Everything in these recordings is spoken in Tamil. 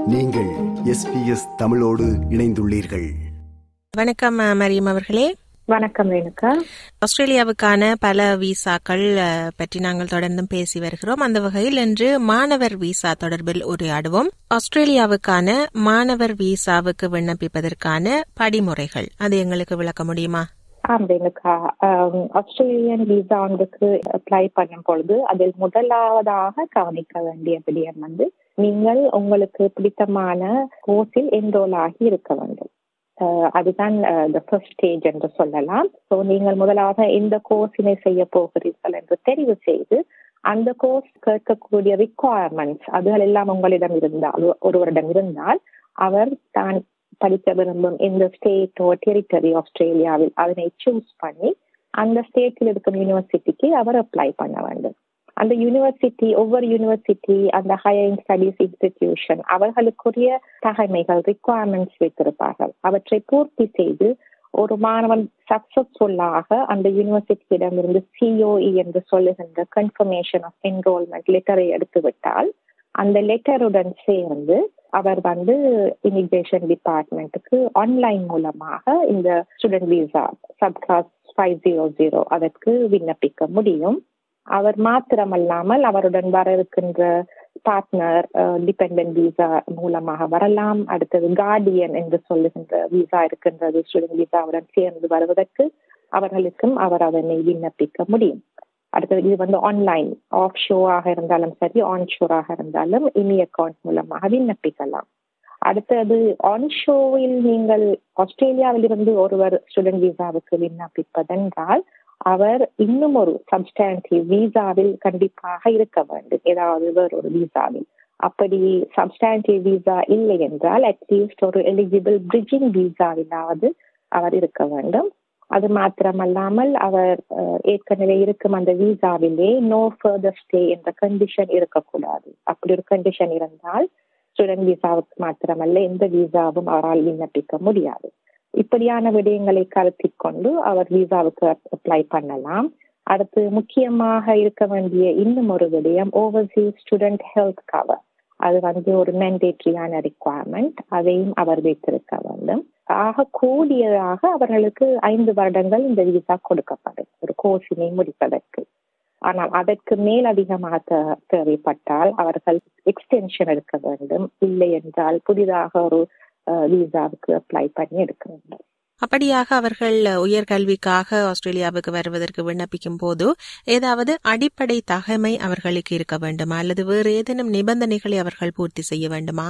நீங்கள் எஸ்பிஎஸ் தமிழோடு இணைந்துள்ளீர்கள் வணக்கம் அஹ், மரியம் அவர்களே வணக்கம் ரேணுகா ஆஸ்திரேலியாவுக்கான பல விசாக்கள் அஹ், பற்றி நாங்கள் தொடர்ந்தும் பேசி வருகிறோம் அந்த வகையில் இன்று மாணவர் விசா தொடர்பில் உரையாடுவோம் ஆஸ்திரேலியாவுக்கான மாணவர் விசாவுக்கு விண்ணப்பிப்பதற்கான படிமுறைகள் அது எங்களுக்கு விளக்க முடியுமா ஆம் ரேணுகா ஆம், ஆஸ்திரேலியன் விசா ஒன்றுக்கு அப்ளை பண்ணும் பொழுது அதில் முதலாவதாக கவனிக்க வேண்டிய விடயம் வந்து நீங்கள் உங்களுக்கு பிடித்தமான கோர்ஸில் என்ரோல் ஆகி இருக்க வேண்டும் அஹ், அதுதான் த ஃபர்ஸ்ட் ஸ்டேஜ் என்று சொல்லலாம் ஸோ நீங்கள் முதலாக எந்த கோர்ஸினை செய்ய போகிறீர்கள் என்று தெரிவு செய்து அந்த கோர்ஸ் கேட்கக்கூடிய ரிக்குவயர்மெண்ட்ஸ் அதுகள் எல்லாம் உங்களிடம் இருந்தால் ஒருவரிடம் இருந்தால் அவர் தான் படிக்க விரும்பும் எந்த ஸ்டேட்டோ டெரிட்டரி ஆஸ்திரேலியாவில் அதனை சூஸ் பண்ணி அந்த ஸ்டேட்டில் இருக்கும் யூனிவர்சிட்டிக்கு அவர் அப்ளை பண்ண வேண்டும் அந்த யூனிவர்சிட்டி ஒவ்வொரு யூனிவர்சிட்டி அந்த ஹையர் ஸ்டடீஸ் இன்ஸ்டிடியூஷன் அவர்களுக்குரிய தகைமைகள் ரிக்குவயர்மெண்ட்ஸ் வைத்திருப்பார்கள் அவற்றை பூர்த்தி செய்து ஒரு மாணவன் சக்சஸ்ஃபுல்லாக அந்த யூனிவர்சிட்டியிடமிருந்து சிஓஇ என்று சொல்லுகின்ற கன்ஃபர்மேஷன் ஆஃப் என்ரோல்மெண்ட் லெட்டரை எடுத்து விட்டால் அந்த லெட்டருடன் சேர்ந்து அவர் வந்து இமிகிரேஷன் டிபார்ட்மெண்ட்டுக்கு ஆன்லைன் மூலமாக இந்த student visa sub class five zero zero அதற்கு விண்ணப்பிக்க முடியும் அவர் மாத்திரமல்லாமல் அவருடன் வர இருக்கின்ற பார்ட்னர் டிபெண்டன்ட் விசா மூலமாக வரலாம் அடுத்தது கார்டியன் என்று சொல்லுகின்ற விசா இருக்கின்றது ஸ்டூடெண்ட் விசாவுடன் சேர்ந்து வருவதற்கு அவர்களுக்கும் அவர் அதனை விண்ணப்பிக்க முடியும் அடுத்தது இது வந்து ஆன்லைன் ஆஃப் ஷோவாக இருந்தாலும் சரி ஆன் ஷோராக இருந்தாலும் இனி அக்கௌண்ட் மூலமாக விண்ணப்பிக்கலாம் அடுத்தது ஆன் ஷோவில் நீங்கள் ஆஸ்திரேலியாவில் இருந்து ஒருவர் ஸ்டூடெண்ட் விசாவுக்கு விண்ணப்பிப்பதென்றால் அவர் இன்னும் ஒரு சப்ஸ்டான்டிவ் விசாவில் கண்டிப்பாக இருக்க வேண்டும் ஏதாவது வேறொரு விசாவில் அப்படி சப்ஸ்டான்டிவ் விசா இல்லை என்றால் அட்லீஸ்ட் ஒரு எலிஜிபிள் பிரிட்ஜிங் விசாவிலாவது அவர் இருக்க வேண்டும் அது மாத்திரமல்லாமல் அவர் அஹ், ஏற்கனவே இருக்கும் அந்த விசாவிலே நோ ஃபர்தர் ஸ்டே என்ற கண்டிஷன் இருக்கக்கூடாது அப்படி ஒரு கண்டிஷன் இருந்தால் ஸ்டூடெண்ட் விசாவுக்கு மாத்திரமல்ல எந்த விசாவும் அவரால் விண்ணப்பிக்க முடியாது இப்படியான விடயங்களை கருத்தில் கொண்டு அவர் விசாவுக்கு அப்ளை பண்ணலாம் அடுத்து முக்கியமாக இருக்க வேண்டிய இன்னும் ஒரு விடயம் ஓவர்சீஸ் ஸ்டூடெண்ட் ஹெல்த் கவர் அது வந்து ஒரு மேண்டேட்ரியான ரிக்குவயர்மெண்ட் அதையும் அவர் வைத்திருக்க வேண்டும் ஆக கூடியதாக அவர்களுக்கு ஐந்து வருடங்கள் இந்த விசா கொடுக்கப்படும் ஒரு கோர்ஸினை முடிப்பதற்கு ஆனால் அதற்கு மேல் அதிகமாக தே- தேவைப்பட்டால் அவர்கள் எக்ஸ்டென்ஷன் எடுக்க வேண்டும் இல்லை என்றால் புதிதாக ஒரு விசாவுக்கு அப்ளை பண்ணி எடுக்க வேண்டும் அப்படியாக அவர்கள் உயர்கல்விக்காக ஆஸ்திரேலியாவுக்கு வருவதற்கு விண்ணப்பிக்கும் போது ஏதாவது அடிப்படை தகமை அவர்களுக்கு இருக்க வேண்டுமா அல்லது வேறு ஏதேனும் நிபந்தனைகளை அவர்கள் பூர்த்தி செய்ய வேண்டுமா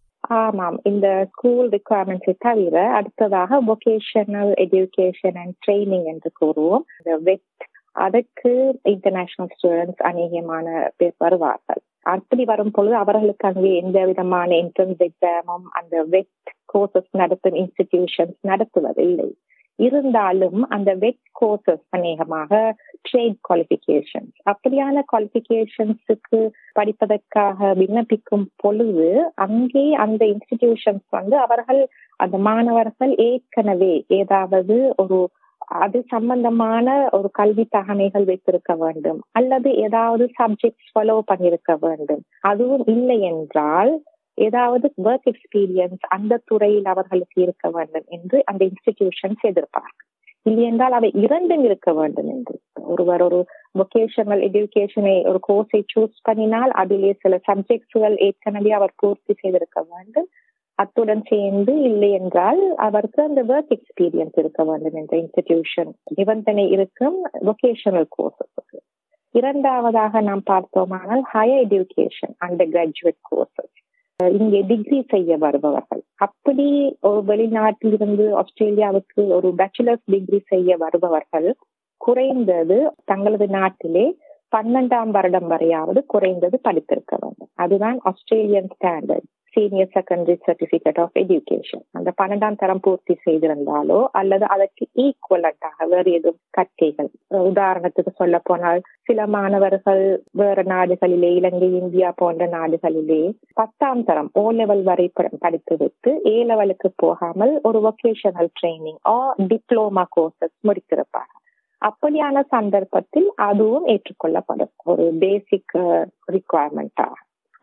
ஆமாம் இந்த ஸ்கூல் ரிக்குவயர்மெண்ட்ஸை தவிர அடுத்ததாக வொகேஷனல் எஜுகேஷன் அண்ட் ட்ரைனிங் என்று கூறுவோம் இந்த வெட் அதற்கு இன்டர்நேஷனல் ஸ்டூடெண்ட்ஸ் அநேகமான பேர் வருவார்கள் அப்படி வரும் பொழுது அவர்களுக்கு அங்கே எந்த விதமான என்ட்ரன்ஸ் எக்ஸாமும் அந்த வெட் கோர்சஸ் நடத்தும் இன்ஸ்டிடியூஷன்ஸ் நடத்துவதில்லை இருந்தாலும் அந்த வெட் கோர்சஸ் அநேகமாக ட்ரேட் குவாலிஃபிகேஷன்ஸ் அப்படியான குவாலிஃபிகேஷன்ஸுக்கு படிப்பதற்காக விண்ணப்பிக்கும் பொழுது அங்கே அந்த இன்ஸ்டிடியூஷன்ஸ் வந்து அவர்கள் அந்த மாணவர்கள் ஏற்கனவே ஏதாவது ஒரு அது சம்பந்தமான ஒரு கல்வி தகமைகள் வைத்திருக்க வேண்டும் அல்லது ஏதாவது சப்ஜெக்ட்ஸ் ஃபாலோ பண்ணியிருக்க வேண்டும் அதுவும் இல்லை என்றால் ஏதாவது ஒர்க் எக்ஸ்பீரியன்ஸ் அந்த துறையில் அவர்களுக்கு இருக்க வேண்டும் என்று அந்த இன்ஸ்டிடியூஷன்ஸ் எதிர்பார்க்கும் இல்லை என்றால் அவை இரண்டும் இருக்க வேண்டும் என்று ஒருவர் ஒரு வொகேஷனல் எஜுகேஷனை ஒரு கோர்ஸை சூஸ் பண்ணினால் அதிலே சில சப்ஜெக்ட்ஸ்கள் ஏற்கனவே அவர் பூர்த்தி செய்திருக்க வேண்டும் அத்துடன் சேர்ந்து இல்லை என்றால் அவருக்கு அந்த ஒர்க் எக்ஸ்பீரியன்ஸ் இருக்க வேண்டும் என்ற இன்ஸ்டிடியூஷன் நிபந்தனை இருக்கும் வொகேஷனல் கோர்சஸுக்கு இரண்டாவதாக நாம் பார்த்தோமானால் higher education undergraduate courses இங்கே டிகிரி செய்ய வருபவர்கள் அப்படி ஒரு வெளிநாட்டில் இருந்து ஆஸ்திரேலியாவுக்கு ஒரு பேச்சுலர்ஸ் டிகிரி செய்ய வருபவர்கள் குறைந்தது தங்களது நாட்டிலே பன்னெண்டாம் வருடம் வரையாவது குறைந்தது படித்திருக்க வேண்டும் அதுதான் Australian standard senior secondary certificate of education அந்த பன்னெண்டாம் தரம் பூர்த்தி செய்திருந்தாலோ அல்லது அதற்கு ஈக்குவலண்டாக வேறு எதுவும் கற்கைகள் உதாரணத்துக்கு சொல்ல போனால் சில மாணவர்கள் வேற நாடுகளிலே இலங்கை இந்தியா போன்ற நாடுகளிலே பத்தாம் தரம் ஓ லெவல் வரை படித்துவிட்டு ஏ லெவலுக்கு போகாமல் ஒரு வொகேஷனல் ட்ரைனிங் ஆ டிப்ளோமா கோர்சஸ் முடித்திருப்பார்கள் அப்படியான சந்தர்ப்பத்தில் அதுவும் ஏற்றுக்கொள்ளப்படும் ஒரு பேசிக் ரிக்குவயர்மெண்டாக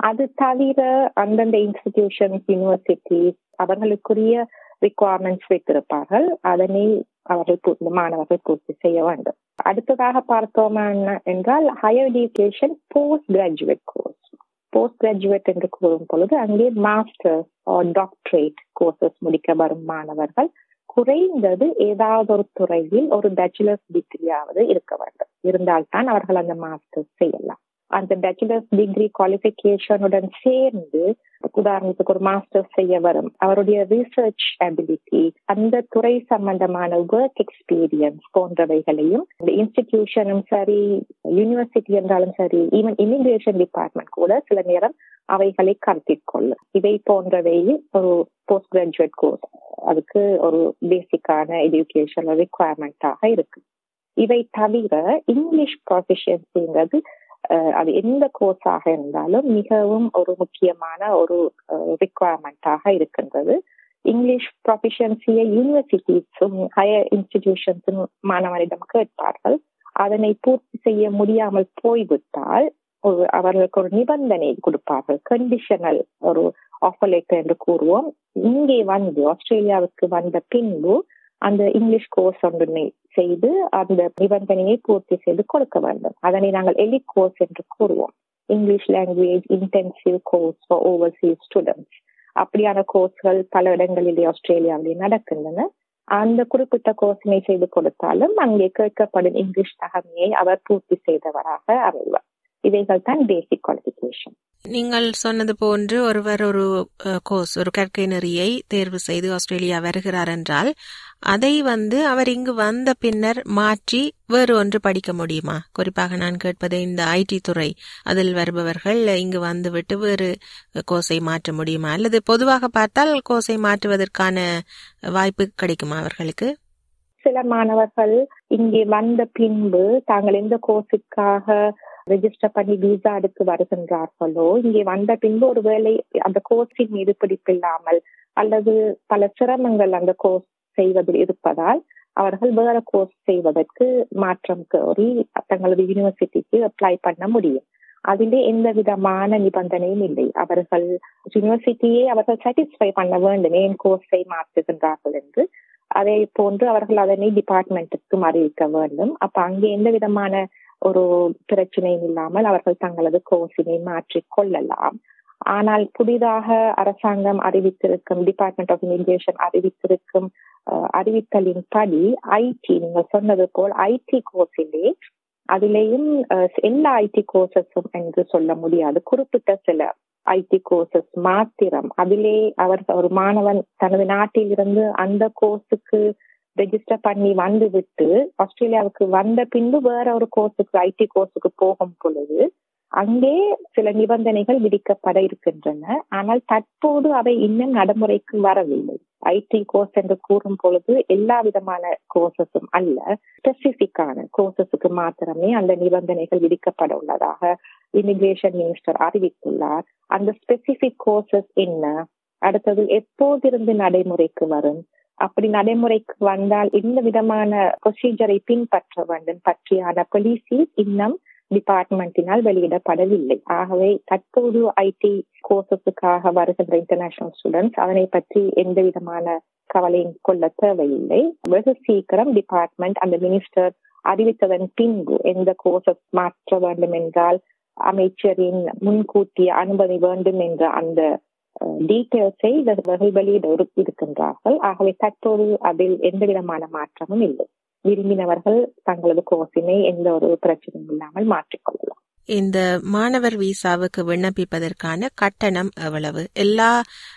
அது தவிர அந்தந்த இன்ஸ்டிடியூஷன்ஸ் யூனிவர்சிட்டிஸ் அவர்களுக்குரிய ரிக்குவயர்மெண்ட்ஸ் வைத்திருப்பார்கள் அதனை அவர்கள் மாணவர்கள் பூர்த்தி செய்ய வேண்டும் அடுத்ததாக பார்த்தோம் என்றால் higher education post graduate course post graduate என்று கூறும் பொழுது அங்கே மாஸ்டர்ஸ் டாக்டரேட் கோர்சஸ் முடிக்க வரும் மாணவர்கள் குறைந்தது ஏதாவது ஒரு துறையில் ஒரு பேச்சுலர்ஸ் டிகிரியாவது இருக்க வேண்டும் இருந்தால்தான் அவர்கள் அந்த மாஸ்டர்ஸ் செய்யலாம் அந்த பேச்சுலர்ஸ் டிகிரி குவாலிபிகேஷனுடன் சேர்ந்து உதாரணத்துக்கு ஒரு மாஸ்டர்ஸ் செய்ய வரும் அவருடைய ரிசர்ச் அபிலிட்டி அந்த துறை சம்பந்தமான ஒர்க் எக்ஸ்பீரியன்ஸ் போன்றவைகளையும் இந்த இன்ஸ்டிடியூஷனும் சரி யூனிவர்சிட்டி என்றாலும் சரி ஈவன் இமிகிரேஷன் டிபார்ட்மெண்ட் கூட சில நேரம் அவைகளை கருத்தில் கொள்ளும் இவை போன்றவை ஒரு போஸ்ட் கிராஜுவேட் கோர்ஸ் அதுக்கு ஒரு பேசிக்கான எஜுகேஷன் ரிக்குவயர்மெண்டாக இருக்கு இவை தவிர இங்கிலீஷ் ப்ரொஃபிஷியன்சிங்கிறது அது எந்த கோர்ஸாக இருந்தாலும் மிகவும் ஒரு முக்கியமான ஒரு ரிக்குவயர்மெண்டாக இருக்கின்றது இங்கிலீஷ் ப்ரொஃபிஷியன்சியை யூனிவர்சிட்டிஸும் ஹையர் இன்ஸ்டிடியூஷன்ஸும் மாணவரிடம் கேட்பார்கள் அதனை பூர்த்தி செய்ய முடியாமல் போய்விட்டால் ஒரு அவர்களுக்கு ஒரு நிபந்தனை கொடுப்பார்கள் கண்டிஷனல் ஒரு ஆஃபர் லெட்டர் என்று கூறுவோம் இங்கே வந்து ஆஸ்திரேலியாவுக்கு வந்த பின்பு அந்த இங்கிலீஷ் கோர்ஸ் ஒன்றினை செய்து அந்த நிபந்தனையை பூர்த்தி செய்து கொடுக்க வேண்டும் அதனை நாங்கள் எலி கோர்ஸ் என்று கூறுவோம் English language intensive course for overseas students அப்படியான கோர்ஸ்கள் பல இடங்களிலே ஆஸ்திரேலியாவிலே நடக்கின்றன அந்த குறிப்பிட்ட கோர்ஸினை செய்து கொடுத்தாலும் அங்கே கேட்கப்படும் இங்கிலீஷ் தகமையை அவர் பூர்த்தி செய்தவராக அமைவார் இவைகள் தான் பேசிக் குவாலிபிகேஷன் நீங்கள் சொன்னது போன்று ஒருவர் ஒரு கோர்ஸ் ஒரு கற்கை நெறியை தேர்வு செய்து ஆஸ்திரேலியா வருகிறார் என்றால் அதை வந்து அவர் இங்கு வந்த பின்னர் மாற்றி வேறு ஒன்று படிக்க முடியுமா குறிப்பாக நான் கேட்பது இந்த ஐடி துறை அதில் வருபவர்கள் இங்கு வந்துவிட்டு வேறு கோர்ஸை மாற்ற முடியுமா அல்லது பொதுவாக பார்த்தால் கோர்ஸை மாற்றுவதற்கான வாய்ப்பு கிடைக்குமா அவர்களுக்கு சில மாணவர்கள் இங்கே வந்த பின்பு தாங்கள் எந்த கோர்ஸுக்காக ரெஜிஸ்டர் பண்ணி விசா எடுத்து வருகின்றார்களோ இங்கே வந்த பின்பு ஒருவேளை அந்த கோர்ஸின் மீது பிடிப்பில்லாமல் அல்லது பல சிரமங்கள் அந்த கோர்ஸ் செய்வதில் இருப்பதால் அவர்கள் வேற கோர்ஸ் செய்வதற்கு மாற்றம் கோரி தங்களது யூனிவர்சிட்டிக்கு அப்ளை பண்ண முடியும் அதிலே எந்த விதமான நிபந்தனையும் இல்லை அவர்கள் யூனிவர்சிட்டியே அவர்கள் சாட்டிஸ்ஃபை பண்ண வேண்டும் ஏன் கோர்ஸை மாற்றுகின்றார்கள் என்று அதே போன்று அவர்கள் அதனை டிபார்ட்மெண்ட்டுக்கும் அறிவிக்க வேண்டும் அப்ப அங்கே எந்த விதமான ஒரு பிரச்சனையும் இல்லாமல் அவர்கள் தங்களது கோர்ஸினை மாற்றிக் கொள்ளலாம் ஆனால் புதிதாக அரசாங்கம் அறிவித்திருக்கும் டிபார்ட்மெண்ட் ஆஃப் இமிகிரேஷன் அறிவித்திருக்கும் அறிவித்தலின் படி ஐடி நீங்க சொன்னது போல் ஐடி கோர்ஸிலே அதிலேயும் எல்லா ஐடி கோர்சஸும் என்று சொல்ல முடியாது குறிப்பிட்ட சில ஐடி கோர்சஸ் மாத்திரம் அதிலே அவர் ஒரு மாணவன் தனது நாட்டில் இருந்து அந்த கோர்ஸுக்கு ரெஜிஸ்டர் பண்ணி வந்து விட்டு ஆஸ்திரேலியாவுக்கு வந்த பின்பு வேற ஒரு கோர்ஸுக்கு ஐடி கோர்ஸுக்கு போகும் பொழுது அங்கே சில நிபந்தனைகள் விதிக்கப்பட இருக்கின்றன ஆனால் தற்போது அவை இன்னும் நடைமுறைக்கு வரவில்லை ஐடி கோர்ஸ் என்று கூறும் பொழுது எல்லா விதமான கோர்சஸும் அல்ல ஸ்பெசிபிக்கான கோர்சஸுக்கு மாத்திரமே அந்த நிபந்தனைகள் விதிக்கப்பட உள்ளதாக இமிகிரேஷன் மினிஸ்டர் அறிவித்துள்ளார் அந்த ஸ்பெசிபிக் கோர்சஸ் என்ன அடுத்தது எப்போதிருந்து நடைமுறைக்கு வரும் அப்படி நடைமுறைக்கு வந்தால் இந்த விதமான ப்ரொசீஜரை பின்பற்ற வேண்டும் பற்றியான பாலிசி இன்னும் டிபார்ட்மெண்டினால் வெளியிடப்படவில்லை ஆகவே தற்போது ஐடி கோர்சஸுக்காக வருகின்ற இன்டர்நேஷனல் ஸ்டூடெண்ட்ஸ் அதனை பற்றி எந்த விதமான கவலையும் கொள்ள தேவையில்லை வெகு சீக்கிரம் டிபார்ட்மெண்ட் அந்த மினிஸ்டர் அறிவித்ததன் பின்பு எந்த கோர்சஸ் மாற்ற வேண்டும் என்றால் அமைச்சரின் முன்கூட்டிய அனுமதி வேண்டும் என்ற அந்த டீட்டெயில்ஸை வெளியிட இருக்கின்றார்கள் ஆகவே தற்போது அதில் எந்த விதமான மாற்றமும் இல்லை விரும்பினவர்கள் தங்களது கோர்ஸினை எந்த ஒரு பிரச்சனையும் இல்லாமல் மாற்றிக்கொள்ளலாம் இந்த மாணவர் விசாவுக்கு விண்ணப்பிப்பதற்கான கட்டணம் எவ்வளவு எல்லா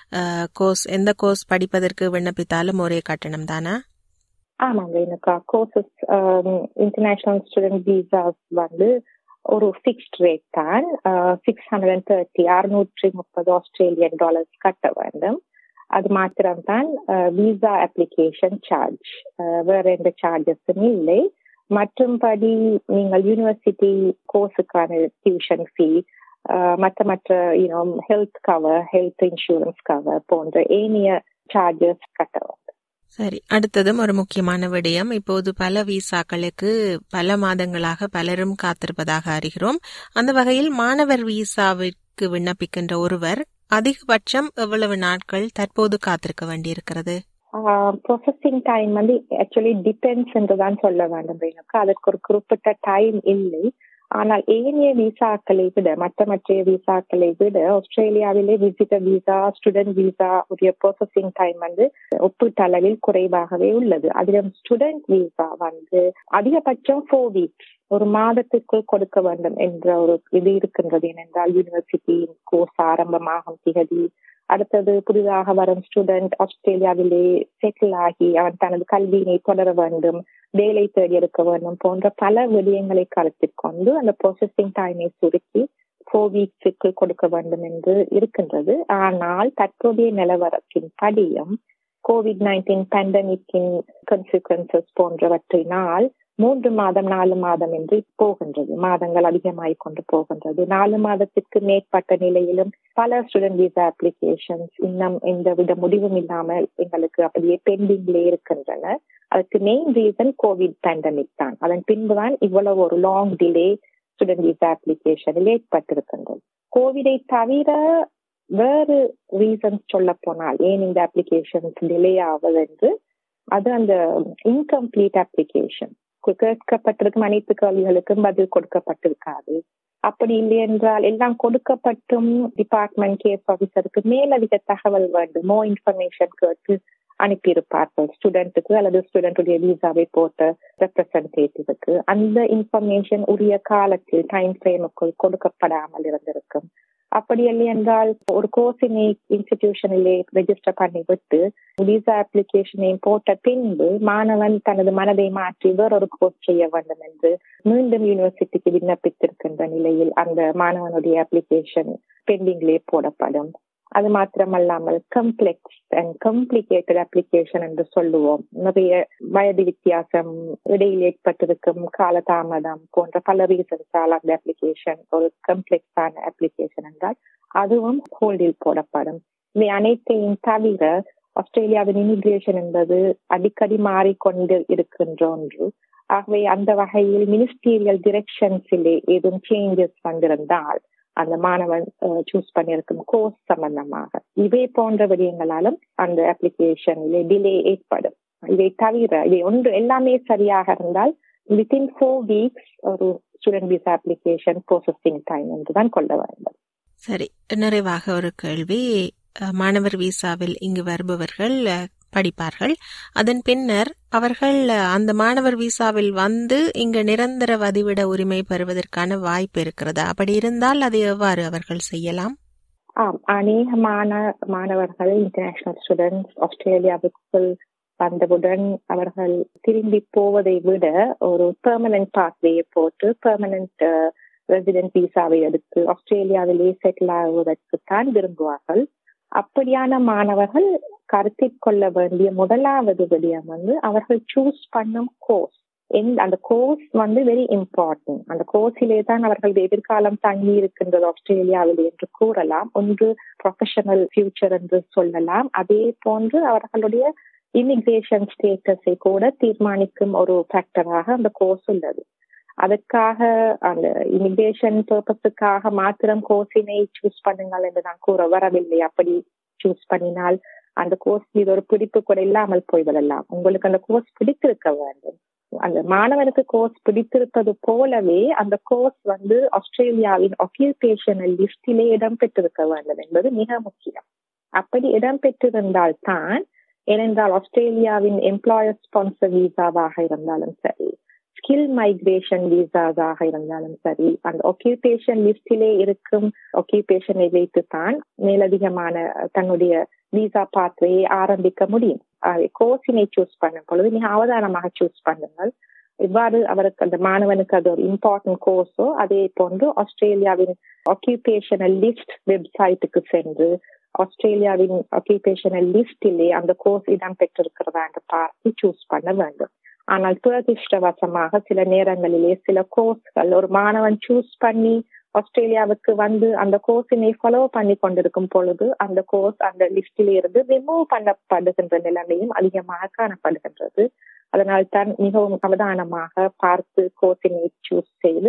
கோர்ஸ் எந்த கோர்ஸ் படிப்பதற்கு விண்ணப்பித்தாலும் ஒரே கட்டணம் தானா ஆமாங்க எனக்கு கோர்சஸ் இன்டர்நேஷனல் ஸ்டூடெண்ட் விசாஸ் வந்து ஒரு ஃபிக்ஸ்ட் ரேட் தான் சிக்ஸ் ஹண்ட்ரட் அண்ட் தேர்ட்டி அறுநூற்றி முப்பது ஆஸ்திரேலியன் டாலர்ஸ் கட்ட வேண்டும் அது மாத்திரம்தான் விசா அப்ளிகேஷன் சார்ஜ் வேற எந்த சார்ஜஸும் இல்லை மற்றும்படி நீங்கள் யூனிவர்சிட்டி கோர்ஸுக்கான டியூஷன் ஃபீ மற்ற மற்ற you know health cover health insurance cover போன்ற ஏனைய சார்ஜஸ் கட்ட வேண்டும் சரி அடுத்ததும் ஒரு முக்கியமான விடயம் இப்போது பல விசாக்களுக்கு பல மாதங்களாக பலரும் காத்திருப்பதாக அறிகிறோம் அந்த வகையில் மாணவர் விசாவிற்கு கோர்ஸுக்கு விண்ணப்பிக்கின்ற ஒருவர் அதிகபட்சம் எவ்வளவு நாட்கள் தற்போது காத்திருக்க வேண்டியிருக்கிறது ப்ரொசஸிங் டைம் வந்து ஆக்சுவலி டிபெண்ட்ஸ் என்று தான் சொல்ல வேண்டும் எனக்கு அதற்கு ஒரு குறிப்பிட்ட டைம் இல்லை ஆனால் ஏனைய விசாக்களை விட மற்ற மற்ற விசாக்களை விட ஆஸ்திரேலியாவிலே விசிட்டர் விசா ஸ்டூடெண்ட் விசா உடைய ப்ராசஸிங் டைம் வந்து ஒப்பீட்டளவில் குறைவாகவே உள்ளது அதிலும் ஸ்டூடெண்ட் விசா வந்து அதிகபட்சம் ஃபோர் வீக்ஸ் ஒரு மாதத்திற்குள் கொடுக்க வேண்டும் என்ற ஒரு இது இருக்கின்றது ஏனென்றால் யூனிவர்சிட்டி கோர்ஸ் ஆரம்பமாகும் திகதி அடுத்தது புதிதாக வரும் ஸ்டூடெண்ட் ஆஸ்திரேலியாவிலே செட்டில் ஆகி அவன் தனது கல்வியினை தொடர வேண்டும் வேலை தேடி எடுக்க வேண்டும் போன்ற பல விடயங்களை கருத்தில் கொண்டு அந்த ப்ராசஸிங் டைமை சுருக்கி ஃபோர் வீக்ஸுக்கு கொடுக்க வேண்டும் என்று இருக்கின்றது ஆனால் தற்போதைய நிலவரத்தின் படியும் கோவிட் நைன்டீன் பேண்டமிக்கின் கன்சிக்வன்சஸ் போன்றவற்றினால் மூன்று மாதம் நாலு மாதம் என்று போகின்றது மாதங்கள் அதிகமாய் கொண்டு போகின்றது நாலு மாதத்திற்கு மேற்பட்ட நிலையிலும் பல ஸ்டூடெண்ட் விசா அப்ளிகேஷன்ஸ் இன்னும் எந்த வித முடிவும் இல்லாமல் எங்களுக்கு அப்படியே பெண்டிங்லே இருக்கின்றன அதுக்கு மெயின் ரீசன் கோவிட் பேண்டமிக் தான் அதன் பின்புதான் இவ்வளவு ஒரு லாங் டிலே ஸ்டூடெண்ட் விசா அப்ளிகேஷனில் ஏற்பட்டிருக்கின்றது கோவிடை தவிர வேறு ரீசன்ஸ் சொல்ல போனால் ஏன் இந்த அப்ளிகேஷன்ஸ் டிலே ஆவது என்று அது அந்த இன்கம்ப்ளீட் அப்ளிகேஷன் கேட்கப்பட்டிருக்கும் அனைத்து கேள்விகளுக்கும் பதில் கொடுக்கப்பட்டிருக்காது அப்படி இல்லை என்றால் எல்லாம் கொடுக்கப்பட்டும் டிபார்ட்மெண்ட் கேஸ் ஆபீசருக்கு மேலதிக தகவல் வேண்டும் மோ இன்ஃபர்மேஷன் கேட்டு அனுப்பியிருப்பார்கள் ஸ்டூடெண்ட்டுக்கு அல்லது ஸ்டூடெண்டுடைய விசாவை போட்ட ரெப்ரசன்டேட்டிவுக்கு அந்த இன்ஃபர்மேஷன் உரிய காலத்தில் டைம் ஃப்ரேமுக்குள் கொடுக்கப்படாமல் இருந்திருக்கும் அப்படி இல்லை என்றால் ஒரு கோர்ஸினை இன்ஸ்டிடியூஷனிலே ரெஜிஸ்டர் பண்ணி விட்டு விசா அப்ளிகேஷனை போட்ட பின்பு மாணவன் தனது மனதை மாற்றி வேறொரு கோர்ஸ் செய்ய வேண்டும் என்று மீண்டும் யூனிவர்சிட்டிக்கு விண்ணப்பித்திருக்கின்ற நிலையில் அந்த மாணவனுடைய அப்ளிகேஷன் பெண்டிங்லே போடப்படும் அது மாத்திரமல்லாமல் கம்ப்ளெக்ஸ் அண்ட் காம்ப்ளிகேட்டட் அப்ளிகேஷன் என்று சொல்லுவோம் நிறைய வயது வித்தியாசம் இடையில் ஏற்பட்டிருக்கும் காலதாமதம் போன்ற பல ரீசன்ஸால் அந்த அப்ளிகேஷன் ஒரு கம்ப்ளெக்ஸான அப்ளிகேஷன் என்றால் அதுவும் ஹோல்டில் போடப்படும் இவை அனைத்தையும் தவிர ஆஸ்திரேலியாவின் இமிகிரேஷன் என்பது அடிக்கடி மாறிக்கொண்டு இருக்கின்ற ஒன்று ஆகவே அந்த வகையில் மினிஸ்டீரியல் டிரெக்ஷன்ஸிலே ஏதும் சேஞ்சஸ் வந்திருந்தால் அந்த மாணவன் சூஸ் பண்ணியிருக்கும் கோர்ஸ் சம்பந்தமாக இவை போன்ற விடயங்களாலும் அந்த அப்ளிகேஷனிலே டிலே ஏற்படும் இதை தவிர இதை ஒன்று எல்லாமே சரியாக இருந்தால் வித்தின் ஃபோர் வீக்ஸ் ஒரு student visa application processing time என்றுதான் கொள்ள வேண்டும் சரி நிறைவாக ஒரு கேள்வி மாணவர் விசாவில் இங்கு வருபவர்கள் படிப்பார்கள் அதன் பின்னர் அவர்கள் அந்த மாணவர் விசாவில் வந்து இங்கு நிரந்தர வதிவிட உரிமை பெறுவதற்கான வாய்ப்பு இருக்கிறதா அப்படி இருந்தால் அதை எவ்வாறு அவர்கள் செய்யலாம் ஆம் அநேகமான மாணவர்கள் இன்டர்நேஷனல் ஸ்டூடெண்ட்ஸ் ஆஸ்திரேலியாவுக்குள் வந்தவுடன் அவர்கள் திரும்பி போவதை விட ஒரு பெர்மனன்ட் பாத்வேயை போட்டு பெர்மனன்ட் ரெசிடென்ட் விசாவை எடுத்து ஆஸ்திரேலியாவிலே செட்டில் ஆகுவதற்குத்தான் விரும்புவார்கள் அப்படியான மாணவர்கள் கருத்தில் கொள்ள வேண்டிய முதலாவது விடயம் வந்து அவர்கள் சூஸ் பண்ணும் கோர்ஸ் அந்த கோர்ஸ் வந்து வெரி இம்பார்ட்டன்ட் அந்த கோர்ஸிலே தான் அவர்கள் எதிர்காலம் தங்கி இருக்கின்றது ஆஸ்திரேலியாவில் என்று கூறலாம் ஒன்று ப்ரொஃபஷனல் ஃபியூச்சர் என்று சொல்லலாம் அதே போன்று அவர்களுடைய இமிகிரேஷன் ஸ்டேட்டஸை கூட தீர்மானிக்கும் ஒரு ஃபேக்டராக அந்த கோர்ஸ் உள்ளது அதற்காக அந்த இமிகிரேஷன் பர்பஸுக்காக மாத்திரம் கோர்ஸினை சூஸ் பண்ணுங்கள் என்று நான் கூற வரவில்லை அப்படி சூஸ் பண்ணினால் அந்த கோர்ஸ் மீது ஒரு பிடிப்பு கூட இல்லாமல் போய்விடலாம் உங்களுக்கு அந்த கோர்ஸ் பிடித்திருக்க வேண்டும் அந்த மாணவனுக்கு கோர்ஸ் பிடித்திருப்பது போலவே அந்த கோர்ஸ் வந்து ஆஸ்திரேலியாவின் ஆக்கியூபேஷனல் லிஸ்டிலே இடம்பெற்றிருக்க வேண்டும் என்பது மிக முக்கியம் அப்படி இடம்பெற்றிருந்தால் தான் ஏனென்றால் ஆஸ்திரேலியாவின் எம்ப்ளாயர் ஸ்பான்சர் விசாவாக இருந்தாலும் சரி ஸ்கில் மைக்ரேஷன் விசாவாக இருந்தாலும் சரி அந்த ஆக்கியூபேஷன் லிஸ்டிலே இருக்கும் ஆக்கியூபேஷனை வைத்து தான் மேலதிகமான தன்னுடைய விசா பாத்வேயை ஆரம்பிக்க முடியும் கோர்ஸினை சூஸ் பண்ணும் பொழுது மிக அவதானமாக சூஸ் பண்ணுங்கள் இவ்வாறு அவருக்கு அந்த மாணவனுக்கு அது ஒரு இம்பார்ட்டன்ட் கோர்ஸோ அதே போன்று ஆஸ்திரேலியாவின் ஆக்கியூபேஷனல் லிஸ்ட் வெப்சைட்டுக்கு சென்று ஆஸ்திரேலியாவின் ஆக்கியூபேஷனல் லிஸ்டிலே அந்த கோர்ஸ் இடம் பெற்றிருக்கிறதா என்று பார்த்து சூஸ் பண்ண வேண்டும் ஆனால் துரதிருஷ்டவசமாக சில நேரங்களிலே சில கோர்ஸ்கள் ஒரு மாணவன் சூஸ் பண்ணி ஆஸ்திரேலியாவுக்கு வந்து அந்த கோர்ஸினை ஃபாலோ பண்ணி கொண்டிருக்கும் பொழுது அந்த கோர்ஸ் அந்த லிஸ்டில் இருந்து ரிமூவ் பண்ணப்படுகின்ற நிலைமையும் அதிகமாக காணப்படுகின்றது அதனால் தான் மிகவும் அவதானமாக பார்த்து கோர்ஸினை சூஸ் செய்து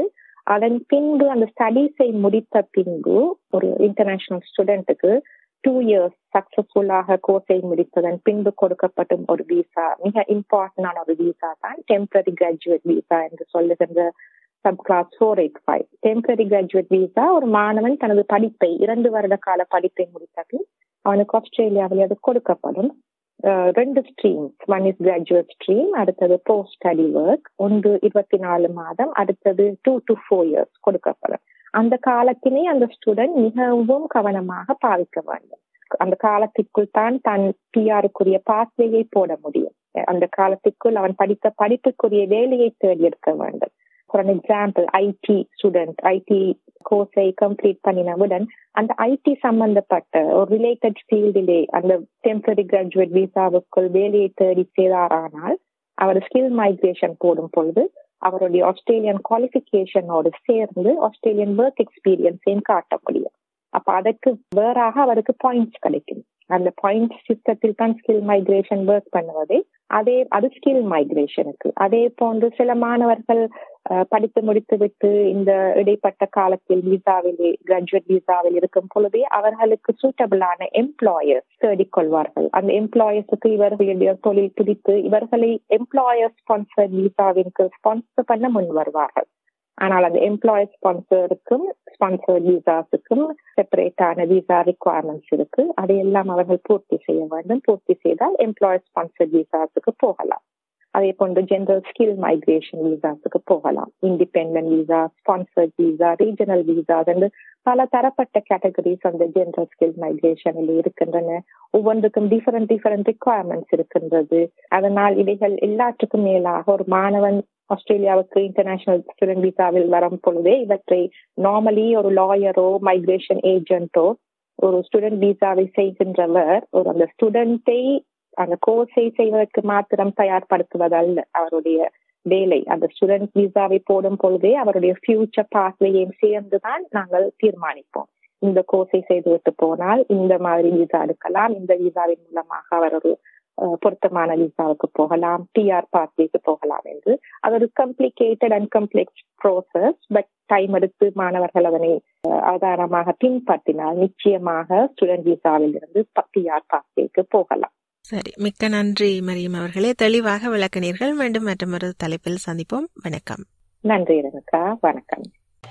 அதன் பின்பு அந்த ஸ்டடீஸை முடித்த பின்பு ஒரு இன்டர்நேஷனல் ஸ்டூடெண்ட்டுக்கு டூ இயர்ஸ் சக்சஸ்ஃபுல்லாக கோர்ஸை முடித்ததன் பின்பு கொடுக்கப்படும் ஒரு விசா மிக இம்பார்ட்டன்டான ஒரு விசா தான் டெம்பரரி கிராஜுவேட் விசா என்று சொல்லுகின்ற sub class four eight five temporary graduate visa ஒரு மாணவன் தனது படிப்பை இரண்டு வருட கால படிப்பை முடித்த பின் அவனுக்கு ஆஸ்திரேலியாவில் அது கொடுக்கப்படும் ரெண்டு streams one is graduate stream அடுத்தது போஸ்ட் ஸ்டடி ஒர்க் ஒன்று இருபத்தி நாலு மாதம் அடுத்தது டூ டு ஃபோர் இயர்ஸ் கொடுக்கப்படும் அந்த காலத்தினை அந்த ஸ்டூடெண்ட் மிகவும் கவனமாக பாவிக்க வேண்டும் அந்த காலத்திற்குள் தான் தன் பிஆருக்குரிய பாஸ்வேயை போட முடியும் அந்த காலத்திற்குள் அவன் படித்த படிப்புக்குரிய வேலையை தேடியெடுக்க வேண்டும் for an example IT student IT கோர்ஸை கம்ப்ளீட் பண்ணினவுடன் அந்த ஐடி சம்பந்தப்பட்ட ஒரு ரிலேட்டட் ஃபீல்டிலே அந்த டெம்பரரி கிராஜுவேட் விசாவுக்குள் வேலையை தேடி செய்தாரானால் அவர் ஸ்கில் மைக்ரேஷன் போடும் பொழுது அவருடைய ஆஸ்திரேலியன் குவாலிபிகேஷனோடு சேர்ந்து ஆஸ்திரேலியன் ஒர்க் எக்ஸ்பீரியன்ஸையும் காட்ட முடியும் அப்ப அதற்கு வேறாக அவருக்கு பாயிண்ட்ஸ் கிடைக்கும் அந்த பாயிண்ட் சிஸ்டத்தில் தான் ஸ்கில் மைக்ரேஷன் ஒர்க் பண்ணுவது அதே அது ஸ்கில் மைக்ரேஷனுக்கு அதே போன்று சில மாணவர்கள் படித்து முடித்து விட்டு இந்த இடைப்பட்ட காலத்தில் விசாவில் கிராஜுவேட் விசாவில் இருக்கும் பொழுதே அவர்களுக்கு சூட்டபிளான எம்ப்ளாயர்ஸ் தேடிக்கொள்வார்கள் அந்த எம்ப்ளாயர்ஸுக்கு இவர்களுடைய தொழில் பிடித்து இவர்களை எம்ப்ளாயர் ஸ்பான்சர் விசாவிற்கு ஸ்பான்சர் பண்ண முன் வருவார்கள் ஆனால் அந்த எம்ப்ளாயர் ஸ்பான்சருக்கும் ஸ்பான்சர் விசாஸுக்கும் செப்பரேட்டான விசா ரிக்குவயர்மெண்ட்ஸ் இருக்கு அதையெல்லாம் அவர்கள் பூர்த்தி செய்ய வேண்டும் பூர்த்தி செய்தால் எம்ப்ளாயர் ஸ்பான்சர் விசாஸுக்கு போகலாம் அதே போன்று ஜெனரல் ஸ்கில் மைக்ரேஷன் விசாஸுக்கு போகலாம் independent visa sponsored visa regional visas என்று பல தரப்பட்ட கேட்டகரிஸ் அந்த ஜெனரல் ஸ்கில் மைக்ரேஷனில் இருக்கின்றன ஒவ்வொன்றுக்கும் டிஃபரெண்ட் டிஃபரெண்ட் ரிக்குவயர்மெண்ட்ஸ் இருக்கின்றது அதனால் இவைகள் எல்லாற்றுக்கும் மேலாக ஒரு மாணவன் ஆஸ்திரேலியாவுக்கு இன்டர்நேஷனல் ஸ்டூடெண்ட் விசாவில் வரும் பொழுதே இவற்றை நார்மலி ஒரு லாயரோ மைக்ரேஷன் ஏஜென்ட்டோ ஒரு ஸ்டூடெண்ட் விசாவை செய்கின்றவர் ஒரு அந்த ஸ்டூடெண்டை அந்த கோர்ஸை செய்வதற்கு மாத்திரம் தயார்படுத்துவதல்ல அவருடைய வேலை அந்த ஸ்டூடெண்ட் விசாவை போடும் பொழுதே அவருடைய ஃபியூச்சர் பாத்வேயும் சேர்ந்துதான் நாங்கள் தீர்மானிப்போம் இந்த கோர்ஸை செய்துவிட்டு போனால் இந்த மாதிரி விசா எடுக்கலாம் இந்த விசாவின் மூலமாக அவர் ஒரு பொருத்தமான விசாவுக்கு போகலாம் டிஆர் பாத்வேக்கு போகலாம் என்று அது ஒரு complicated and complex process but time எடுத்து மாணவர்கள் அதனை ஆதாரமாக பின்பற்றினால் நிச்சயமாக ஸ்டூடெண்ட் விசாவில் இருந்து டிஆர் பாத்வேக்கு போகலாம் சரி மிக்க நன்றி மரியம் அவர்களே தெளிவாக விளக்கினீர்கள் மீண்டும் மற்றொரு தலைப்பில் சந்திப்போம் வணக்கம் நன்றி ரேணுகா வணக்கம்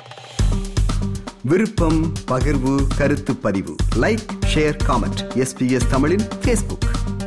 விருப்பம் பகிர்வு கருத்து பதிவு லைக் ஷேர் காமெண்ட் எஸ்பிஎஸ் தமிழின் ஃபேஸ்புக்